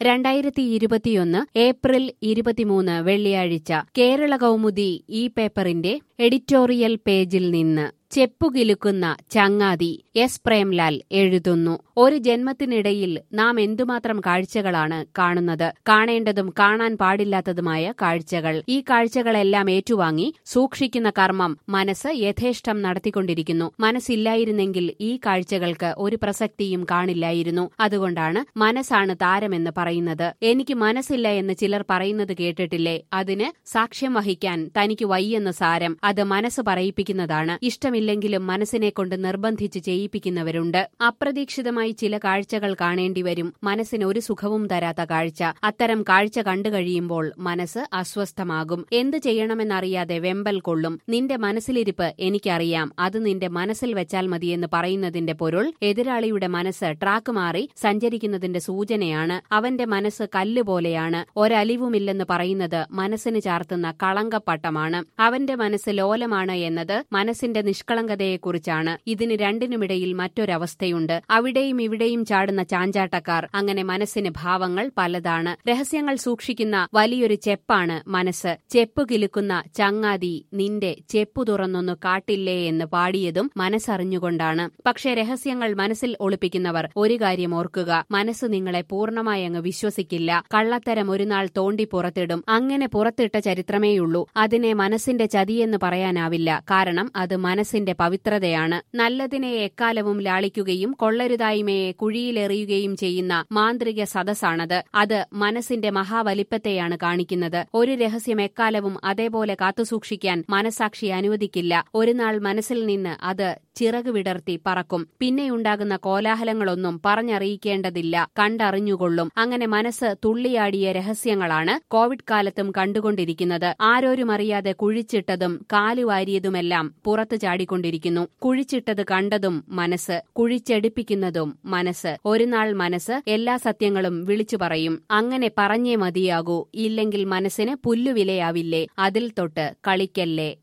രണ്ടായിരത്തി ഇരുപത്തിയൊന്ന് ഏപ്രിൽ ഇരുപത്തിമൂന്ന് വെള്ളിയാഴ്ച കേരള കൗമുദി ഈ പേപ്പറിന്റെ എഡിറ്റോറിയൽ പേജിൽ നിന്ന് ചെപ്പുകിലുക്കുന്ന ചങ്ങാതി എസ് പ്രേംലാൽ എഴുതുന്നു ഒരു ജന്മത്തിനിടയിൽ നാം എന്തുമാത്രം കാഴ്ചകളാണ് കാണുന്നത് കാണേണ്ടതും കാണാൻ പാടില്ലാത്തതുമായ കാഴ്ചകൾ ഈ കാഴ്ചകളെല്ലാം ഏറ്റുവാങ്ങി സൂക്ഷിക്കുന്ന കർമ്മം മനസ്സ് യഥേഷ്ടം നടത്തിക്കൊണ്ടിരിക്കുന്നു മനസ്സില്ലായിരുന്നെങ്കിൽ ഈ കാഴ്ചകൾക്ക് ഒരു പ്രസക്തിയും കാണില്ലായിരുന്നു അതുകൊണ്ടാണ് മനസ്സാണ് താരമെന്ന് പറയുന്നത് എനിക്ക് മനസ്സില്ല എന്ന് ചിലർ പറയുന്നത് കേട്ടിട്ടില്ലേ അതിന് സാക്ഷ്യം വഹിക്കാൻ തനിക്ക് വയ്യെന്ന് സാരം അത് മനസ്സ് പറയിപ്പിക്കുന്നതാണ് ഇഷ്ടമില്ലെങ്കിലും മനസ്സിനെ കൊണ്ട് നിർബന്ധിച്ച് ചെയ്യിപ്പിക്കുന്നവരുണ്ട് അപ്രതീക്ഷിതമായി ചില കാഴ്ചകൾ കാണേണ്ടി വരും മനസ്സിന് ഒരു സുഖവും തരാത്ത കാഴ്ച അത്തരം കാഴ്ച കണ്ടു കഴിയുമ്പോൾ മനസ്സ് അസ്വസ്ഥമാകും എന്ത് ചെയ്യണമെന്നറിയാതെ വെമ്പൽ കൊള്ളും നിന്റെ മനസ്സിലിരിപ്പ് എനിക്കറിയാം അത് നിന്റെ മനസ്സിൽ വെച്ചാൽ മതിയെന്ന് പറയുന്നതിന്റെ പൊരുൾ എതിരാളിയുടെ മനസ്സ് ട്രാക്ക് മാറി സഞ്ചരിക്കുന്നതിന്റെ സൂചനയാണ് അവന്റെ മനസ്സ് കല്ലുപോലെയാണ് ഒരലിവുമില്ലെന്ന് പറയുന്നത് മനസ്സിന് ചാർത്തുന്ന കളങ്കപ്പട്ടമാണ് അവന്റെ മനസ്സ് ലോലമാണ് എന്നത് മനസ്സിന്റെ നിഷ്കളങ്കതയെക്കുറിച്ചാണ് ഇതിന് രണ്ടിനുമിടയിൽ മറ്റൊരവസ്ഥയുണ്ട് അവിടെയും ഇവിടെയും ചാടുന്ന ചാഞ്ചാട്ടക്കാർ അങ്ങനെ മനസ്സിന് ഭാവങ്ങൾ പലതാണ് രഹസ്യങ്ങൾ സൂക്ഷിക്കുന്ന വലിയൊരു ചെപ്പാണ് മനസ്സ് ചെപ്പ് കിലുക്കുന്ന ചങ്ങാതി നിന്റെ ചെപ്പു തുറന്നൊന്നു കാട്ടില്ലേ എന്ന് പാടിയതും മനസ്സറിഞ്ഞുകൊണ്ടാണ് പക്ഷേ രഹസ്യങ്ങൾ മനസ്സിൽ ഒളിപ്പിക്കുന്നവർ ഒരു കാര്യം ഓർക്കുക മനസ്സ് നിങ്ങളെ പൂർണ്ണമായി അങ്ങ് വിശ്വസിക്കില്ല കള്ളത്തരം ഒരു നാൾ തോണ്ടി പുറത്തിടും അങ്ങനെ പുറത്തിട്ട ചരിത്രമേയുള്ളൂ അതിനെ മനസ്സിന്റെ ചതിയെന്ന് പറയാനാവില്ല കാരണം അത് മനസ്സിന്റെ പവിത്രതയാണ് നല്ലതിനെ എക്കാലവും ലാളിക്കുകയും കൊള്ളരുതായ്മയെ കുഴിയിലെറിയുകയും ചെയ്യുന്ന മാന്ത്രിക സദസ്സാണത് അത് മനസ്സിന്റെ മഹാവലിപ്പത്തെയാണ് കാണിക്കുന്നത് ഒരു രഹസ്യം എക്കാലവും അതേപോലെ കാത്തുസൂക്ഷിക്കാൻ മനസാക്ഷി അനുവദിക്കില്ല ഒരു നാൾ മനസ്സിൽ നിന്ന് അത് ചിറക് വിടർത്തി പറക്കും പിന്നെയുണ്ടാകുന്ന കോലാഹലങ്ങളൊന്നും പറഞ്ഞറിയിക്കേണ്ടതില്ല കണ്ടറിഞ്ഞുകൊള്ളും അങ്ങനെ മനസ്സ് തുള്ളിയാടിയ രഹസ്യങ്ങളാണ് കോവിഡ് കാലത്തും കണ്ടുകൊണ്ടിരിക്കുന്നത് ആരോരും അറിയാതെ കുഴിച്ചിട്ടതും കാലുവാരിയതുമെല്ലാം പുറത്തു ചാടിക്കൊണ്ടിരിക്കുന്നു കുഴിച്ചിട്ടത് കണ്ടതും മനസ്സ് കുഴിച്ചെടുപ്പിക്കുന്നതും മനസ്സ് ഒരു നാൾ മനസ്സ് എല്ലാ സത്യങ്ങളും വിളിച്ചു പറയും അങ്ങനെ പറഞ്ഞേ മതിയാകൂ ഇല്ലെങ്കിൽ മനസ്സിന് പുല്ലുവിലയാവില്ലേ അതിൽ തൊട്ട് കളിക്കല്ലേ